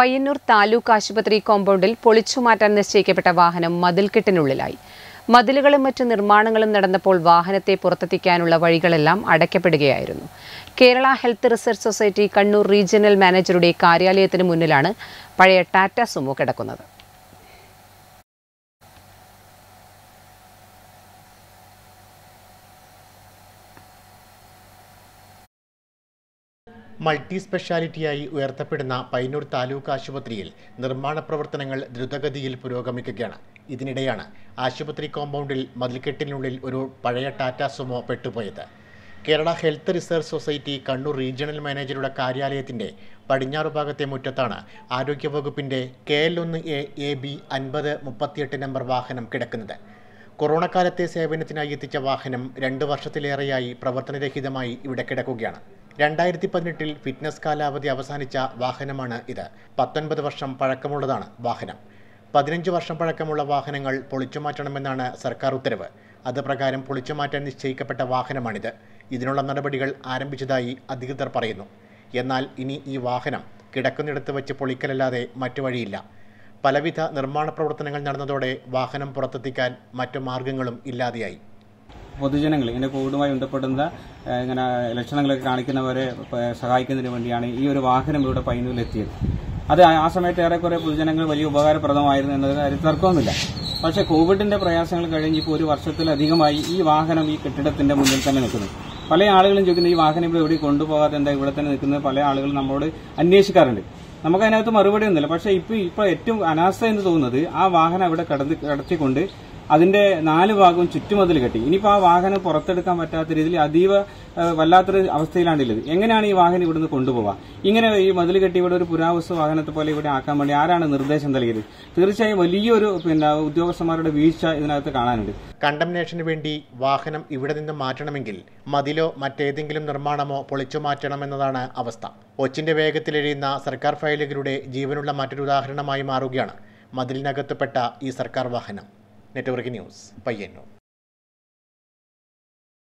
പയ്യന്നൂർ താലൂക്ക് ആശുപത്രി കോമ്പൗണ്ടിൽ പൊളിച്ചുമാറ്റാൻ നിശ്ചയിക്കപ്പെട്ട വാഹനം മതിൽക്കെട്ടിനുള്ളിലായി മതിലുകളും മറ്റ് നിർമ്മാണങ്ങളും നടന്നപ്പോൾ വാഹനത്തെ പുറത്തെത്തിക്കാനുള്ള വഴികളെല്ലാം അടയ്ക്കപ്പെടുകയായിരുന്നു Kerala health research society Kannur regional മാനേജറുടെ കാര്യാലയത്തിന് മുന്നിലാണ് പഴയ ടാറ്റ സുമോ കിടക്കുന്നത് മൾട്ടി സ്പെഷ്യാലിറ്റിയായി ഉയർത്തപ്പെടുന്ന പയ്യന്നൂർ താലൂക്ക് ആശുപത്രിയിൽ നിർമ്മാണ പ്രവർത്തനങ്ങൾ ദ്രുതഗതിയിൽ പുരോഗമിക്കുകയാണ് ഇതിനിടെയാണ് ആശുപത്രി കോമ്പൗണ്ടിൽ മതിൽക്കെട്ടിനുള്ളിൽ ഒരു പഴയ ടാറ്റ സുമോ പെട്ടുപോയത് Kerala health research society Kannur regional മാനേജറുടെ കാര്യാലയത്തിന്റെ പടിഞ്ഞാറ് ഭാഗത്തെ മുറ്റത്താണ് ആരോഗ്യവകുപ്പിന്റെ കെ എൽ ഒന്ന് എ എ ബി അൻപത് മുപ്പത്തിയെട്ട് നമ്പർ വാഹനം കിടക്കുന്നത് കൊറോണ കാലത്തെ സേവനത്തിനായി എത്തിച്ച വാഹനം രണ്ട് വർഷത്തിലേറെയായി പ്രവർത്തനരഹിതമായി ഇവിടെ കിടക്കുകയാണ് രണ്ടായിരത്തി പതിനെട്ടിൽ ഫിറ്റ്നസ് കാലാവധി അവസാനിച്ച വാഹനമാണ് ഇത് പത്തൊൻപത് വർഷം പഴക്കമുള്ളതാണ് വാഹനം പതിനഞ്ച് വർഷം പഴക്കമുള്ള വാഹനങ്ങൾ പൊളിച്ചുമാറ്റണമെന്നാണ് സർക്കാർ ഉത്തരവ് അത് പ്രകാരം പൊളിച്ചുമാറ്റാൻ നിശ്ചയിക്കപ്പെട്ട വാഹനമാണിത് ഇതിനുള്ള നടപടികൾ ആരംഭിച്ചതായി അധികൃതർ പറയുന്നു എന്നാൽ ഇനി ഈ വാഹനം കിടക്കുന്നിടത്ത് വെച്ച് പൊളിക്കലല്ലാതെ മറ്റു വഴിയില്ല പലവിധ നിർമ്മാണ പ്രവർത്തനങ്ങൾ നടന്നതോടെ വാഹനം പുറത്തെത്തിക്കാൻ മറ്റു മാർഗങ്ങളും ഇല്ലാതെയായി പൊതുജനങ്ങൾ ഇങ്ങനെ കോവിഡുമായി ബന്ധപ്പെടുന്ന ഏഹ്, ഇങ്ങനെ ലക്ഷണങ്ങളൊക്കെ കാണിക്കുന്നവരെ ഏഹ്, സഹായിക്കുന്നതിന് വേണ്ടിയാണ് ഈ ഒരു വാഹനം ഇവിടെ പൈനൂരിൽ എത്തിയത് അത് ആ- ആ സമയത്ത് ഏറെക്കുറെ പൊതുജനങ്ങൾ വലിയ ഉപകാരപ്രദമായിരുന്നു എന്നത് കാര്യത്തിൽ തർക്കമൊന്നുമില്ല പക്ഷേ കോവിഡിന്റെ പ്രയാസങ്ങൾ കഴിഞ്ഞ് ഇപ്പോൾ ഒരു വർഷത്തിലധികമായി ഈ വാഹനം ഈ കെട്ടിടത്തിന്റെ മുന്നിൽ തന്നെ നിൽക്കുന്നു പല ആളുകളും ചോദിക്കുന്നത് ഈ വാഹനം ഇവിടെ എവിടെ കൊണ്ടുപോകാതെ എന്താ ഇവിടെ തന്നെ നിൽക്കുന്നത് പല ആളുകളും നമ്മളോട് അന്വേഷിക്കാറുണ്ട് നമുക്ക് അതിനകത്ത് മറുപടി ഒന്നുമില്ല പക്ഷേ ഇപ്പൊ ഇപ്പൊ ഏറ്റവും അനാസ്ഥ എന്ന് തോന്നുന്നത് ആ വാഹനം അവിടെ കടന്ന് കടത്തിക്കൊണ്ട് അതിന്റെ നാല് ഭാഗവും ചുറ്റുമതിൽ കെട്ടി ഇനിയിപ്പോ ആ വാഹനം പുറത്തെടുക്കാൻ പറ്റാത്ത രീതിയിൽ അതീവ ഏഹ്, വല്ലാത്തൊരു അവസ്ഥയിലാണുള്ളത് എങ്ങനെയാണ് ഈ വാഹനം ഇവിടുന്ന് കൊണ്ടുപോവുക ഇങ്ങനെ ഈ മതിൽ കെട്ടി ഇവിടെ ഒരു പുരാവസ്തു വാഹനത്തെ പോലെ ഇവിടെ ആക്കാൻ വേണ്ടി ആരാണ് നിർദ്ദേശം നൽകിയത് തീർച്ചയായും വലിയൊരു പിന്നെ ഉദ്യോഗസ്ഥന്മാരുടെ വീഴ്ച ഇതിനകത്ത് കാണാനുണ്ട് കണ്ടംനേഷന് വേണ്ടി വാഹനം ഇവിടെ നിന്ന് മാറ്റണമെങ്കിൽ മതിലോ മറ്റേതെങ്കിലും നിർമ്മാണമോ പൊളിച്ചു മാറ്റണമെന്നതാണ് അവസ്ഥ ഒച്ചിന്റെ വേഗത്തിലെഴിയുന്ന സർക്കാർ ഫയലുകളുടെ ജീവനുള്ള മറ്റൊരു ഉദാഹരണമായി മാറുകയാണ് മതിലിനകത്തുപെട്ട ഈ സർക്കാർ വാഹനം നെറ്റ്വർക്ക് ന്യൂസ് പയ്യന്നൂർ